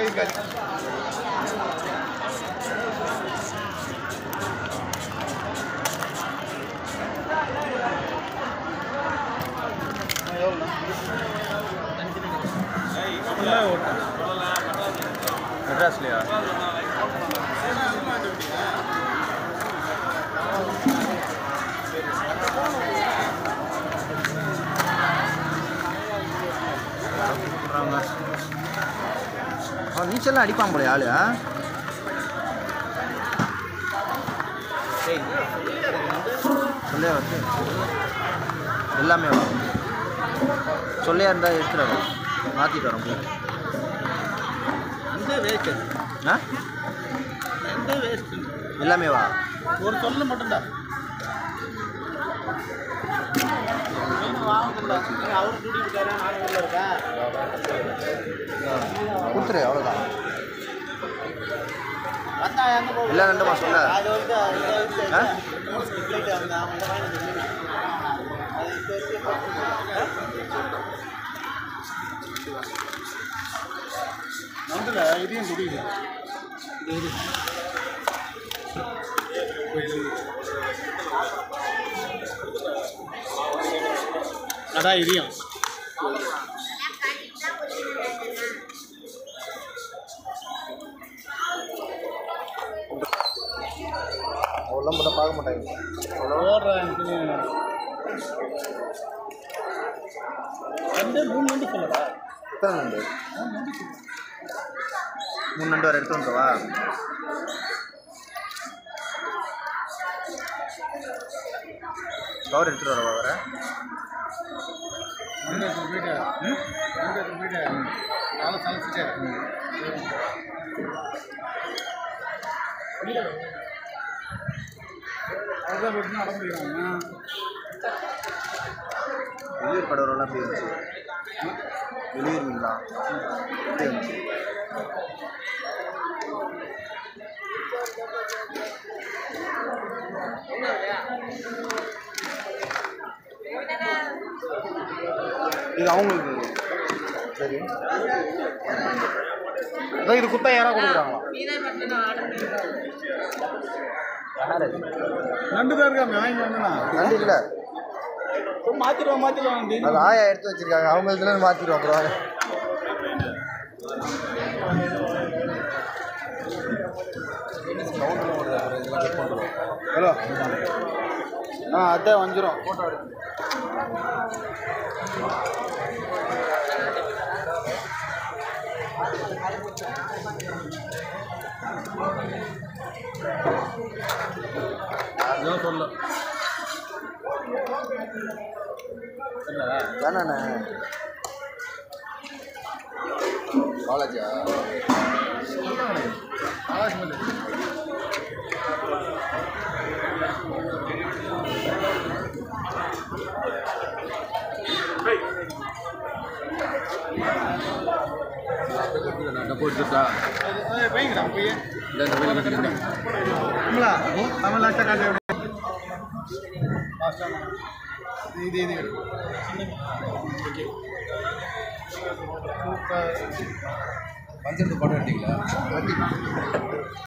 மெட்ராஸ்லையா அவன் நீச்சல்லாம் அடிப்பான் போல ஆளு ஆ? சொல்லையா வந்து எல்லாமே வரும் சொல்லையா இருந்தால் எடுத்துகிட்டு வரோம் மாற்றிட்டு வரோம் போய் இந்த வேஸ்ட் ஆ இந்த வேஸ்ட் எல்லாமே வா ஒரு சொல்லு மட்டும்தான் அவரு கூட்டிட்டு இருக்காரு நானும் உள்ள இருக்கேன் கொடுத்துரு அவ்வளோதான் வந்தா எங்க போகுது? எல்லாம் ரெண்டுமா சொல்ல அது வந்து அது வந்து ஆ? flight வந்து அவங்க இந்த வாங்கி வந்து அது இப்போ வரைக்கும் வந்துல இதையும் குடியுது இது அதான் இதையும் அவ்வளோ மட்டும் பார்க்க மாட்டாங்க ஓடுறேன் ரெண்டு மூணு வந்து சொல்லடா எத்தனை நண்டு மூணு நண்டு வர எடுத்து வந்துட்டவா கவர் எடுத்துட்டு வரவா வர வீடு வீடு நாலு சமைச்சிட்டே அதான் போட்டு அட முடியறாங்க வெளியூர் கடவுளெல்லாம் எப்படி இருந்துச்சு வெளியூர் மீன்லாம் எப்படி இருந்துச்சு இது அவங்களுக்கு சரி இதோ இது குத்தா யாராக கொடுக்குறாங்களா யார் அது? நண்டு தான் இருக்காங்க வாங்கி வந்தனா நண்டு இல்லை மாத்திடுவோம் மாத்திடுவோம் அது ஆயா எடுத்து வச்சிருக்காங்க அவங்க இதுல இருந்து மாத்திடுவோம் அப்புறம் வாங்க. ஹலோ ஆ அதான் வந்துடும் சொல்ல வேணாண்ணே பாலாஜியா வைங்கடா போய் கமலா கமல் லாஸ்ட்டாக காட்டு இது இது பஞ்சத்து படம் எடுத்தீங்களா